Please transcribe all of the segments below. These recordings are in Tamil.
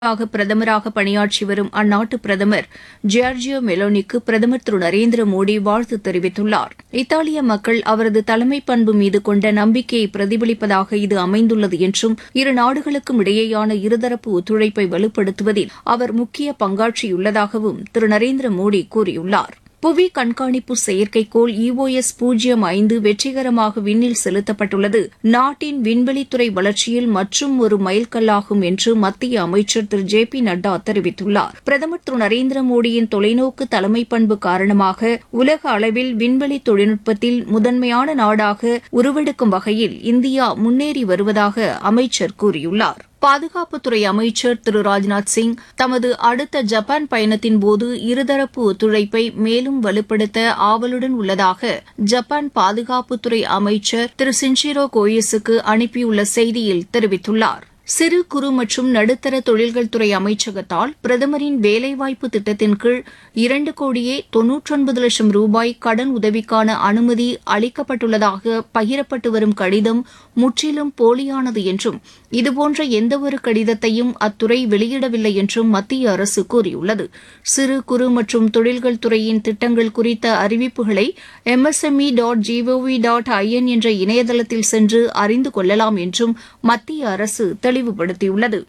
ஆக பிரதமராக பணியாற்றி வரும் அந்நாட்டு பிரதமர் ஜியார்ஜியோ மெலோனிக்கு பிரதமர் திரு நரேந்திர மோடி வாழ்த்து தெரிவித்துள்ளார் இத்தாலிய மக்கள் அவரது தலைமை பண்பு மீது கொண்ட நம்பிக்கையை பிரதிபலிப்பதாக இது அமைந்துள்ளது என்றும் இரு நாடுகளுக்கும் இடையேயான இருதரப்பு ஒத்துழைப்பை வலுப்படுத்துவதில் அவர் முக்கிய பங்காற்றியுள்ளதாகவும் திரு நரேந்திர மோடி கூறியுள்ளார் புவி கண்காணிப்பு செயற்கைக்கோள் இஓஎஸ் பூஜ்ஜியம் ஐந்து வெற்றிகரமாக விண்ணில் செலுத்தப்பட்டுள்ளது நாட்டின் விண்வெளித்துறை வளர்ச்சியில் மற்றும் ஒரு மைல்கல்லாகும் என்று மத்திய அமைச்சர் திரு ஜே பி நட்டா தெரிவித்துள்ளார் பிரதமர் திரு நரேந்திர மோடியின் தொலைநோக்கு தலைமை பண்பு காரணமாக உலக அளவில் விண்வெளி தொழில்நுட்பத்தில் முதன்மையான நாடாக உருவெடுக்கும் வகையில் இந்தியா முன்னேறி வருவதாக அமைச்சர் கூறியுள்ளார் பாதுகாப்புத்துறை அமைச்சர் திரு ராஜ்நாத் சிங் தமது அடுத்த ஜப்பான் பயணத்தின்போது இருதரப்பு ஒத்துழைப்பை மேலும் வலுப்படுத்த ஆவலுடன் உள்ளதாக ஜப்பான் பாதுகாப்புத்துறை அமைச்சர் திரு சின்ஷிரோ கோயஸுக்கு அனுப்பியுள்ள செய்தியில் தெரிவித்துள்ளார் சிறு குறு மற்றும் நடுத்தர தொழில்கள் துறை அமைச்சகத்தால் பிரதமரின் வேலைவாய்ப்பு திட்டத்தின் கீழ் இரண்டு கோடியே தொன்னூற்றொன்பது லட்சம் ரூபாய் கடன் உதவிக்கான அனுமதி அளிக்கப்பட்டுள்ளதாக பகிரப்பட்டு வரும் கடிதம் முற்றிலும் போலியானது என்றும் இதுபோன்ற எந்தவொரு கடிதத்தையும் அத்துறை வெளியிடவில்லை என்றும் மத்திய அரசு கூறியுள்ளது சிறு குறு மற்றும் தொழில்கள் துறையின் திட்டங்கள் குறித்த அறிவிப்புகளை MSME dot G O V dot I N என்ற இணையதளத்தில் சென்று அறிந்து கொள்ளலாம் என்றும் மத்திய அரசு தெளிவுபடுத்தியுள்ளது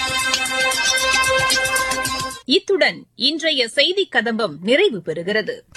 இத்துடன் இன்றைய செய்திக் கதம்பம் நிறைவு பெறுகிறது